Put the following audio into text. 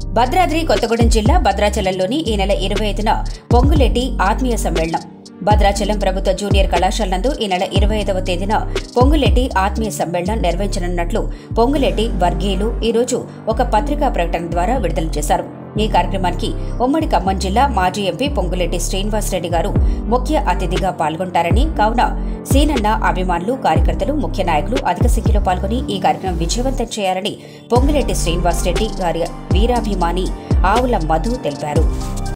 భద్రాద్రి కొత్తగూడెం జిల్లా భద్రాచలంలోని ఈ నెల ఇరవై ఐదున పొంగులేటి ఆత్మీయ సమ్మేళనం భద్రాచలం ప్రభుత్వ జూనియర్ కళాశాల నందు ఈ నెల ఇరవై ఐదవ తేదీన పొంగులేటి ఆత్మీయ సమ్మేళనం నిర్వహించనున్నట్లు పొంగులేటి వర్గీయులు ఈరోజు ఒక పత్రికా ప్రకటన ద్వారా విడుదల చేశారు ఈ కార్యక్రమానికి ఉమ్మడి ఖమ్మం జిల్లా మాజీ ఎంపీ పొంగులేటి శ్రీనివాసరెడ్డి గారు ముఖ్య అతిథిగా పాల్గొంటారని కావున సీనన్న అభిమానులు కార్యకర్తలు ముఖ్య నాయకులు అధిక సంఖ్యలో పాల్గొని ఈ కార్యక్రమం విజయవంతం చేయాలని పొంగులేటి శ్రీనివాసరెడ్డి గారి వీరాభిమాని ఆవుల మధు తెలిపారు